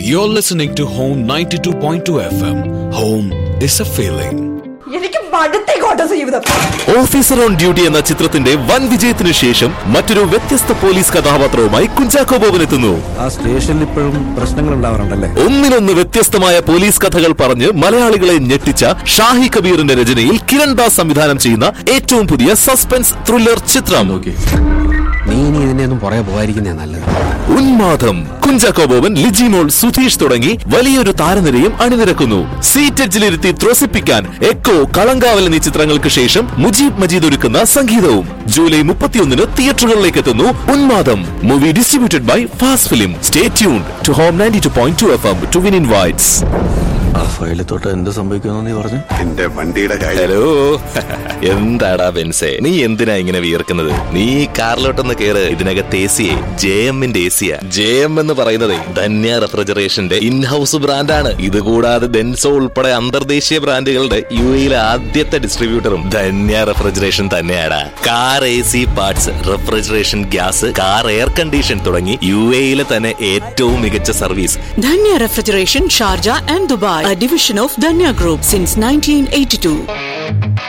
You're listening to Home 92.2 FM. Home is a feeling. എനിക്ക് മടുത്തേക്കോട്ടെ ജീവിതം officer on duty എന്ന ചിത്രത്തിന്റെ വൻ വിജയത്തിനു ശേഷം മറ്റൊരു വ്യത്യസ്ത പോലീസ് കഥാപാത്രവുമായി കുഞ്ചാക്കോ ബോബൻ എത്തുന്നു ആ സ്റ്റേഷനിൽ ഇപ്പോഴും പ്രശ്നങ്ങൾ ഉണ്ടാവാറുണ്ടല്ലേ ഒന്നിനൊന്ന് വ്യത്യസ്തമായ പോലീസ് കഥകൾ പറഞ്ഞ് മലയാളികളെ ഞെട്ടിച്ച ഷാഹി കബീറിന്റെ രചനയിൽ കിരൺ ദാസ് സംവിധാനം ചെയ്യുന്ന ഏറ്റവും പുതിയ സസ്പെൻസ് ത്രില്ലർ ചിത്രം നീ ഇനി ഇതിന്റെ ഒന്നും പുറകെ പോകാതിരിക്കുന്നേ നല്ലത് ഉന്മാദം കുഞ്ചാക്കോ ബോബൻ ലിജിമോൾ സുധീഷ് തുടങ്ങി വലിയൊരു താരനിരയും അണിനിരക്കുന്നു സീറ്റെഡ്ജിലിരുത്തി ത്രസിപ്പിക്കാൻ എക്കോ കളങ്കാവൽ എന്നീ ചിത്രങ്ങൾക്ക് ശേഷം മുജീബ് മജീദ് ഒരുക്കുന്ന സംഗീതവും ജൂലൈ മുപ്പത്തിയൊന്നിന് തിയേറ്ററുകളിലേക്ക് എത്തുന്നു Unmadam movie distributed by fast film stay tune to home ninety two point two F M to win invites ആ ഫയലിൽ തൊട്ട് എന്ത് സംഭവിക്കുമെന്ന് നീ പറഞ്ഞു എന്റെ വണ്ടിയുടെ കാര്യം ഹലോ എന്താടാ ബെൻസേ നീ എന്തിനാ ഇങ്ങനെ വിയർക്കുന്നത് നീ ഈ കാറിലോട്ടൊന്ന് കേറ് ഇതിനകത്ത് എ സിയെ ജെ എമ്മിന്റെ എ സിയാ ജെ എം എന്ന് പറയുന്നത് ധന്യ റെഫ്രിജറേഷന്റെ ഇൻഹൌസ് ബ്രാൻഡാണ് ഇത് കൂടാതെ ഡെൻസോ ഉൾപ്പെടെ അന്തർദേശീയ ബ്രാൻഡുകളുടെ യു എയിലെ ആദ്യത്തെ ഡിസ്ട്രിബ്യൂട്ടറും ധന്യ റെഫ്രിജറേഷൻ തന്നെയാണ് car A C parts refrigeration gas car air condition തുടങ്ങി യു എയിലെ തന്നെ ഏറ്റവും മികച്ച സർവീസ് Danya Refrigeration, Sharjah and Dubai, a division of Danya Group since 1982.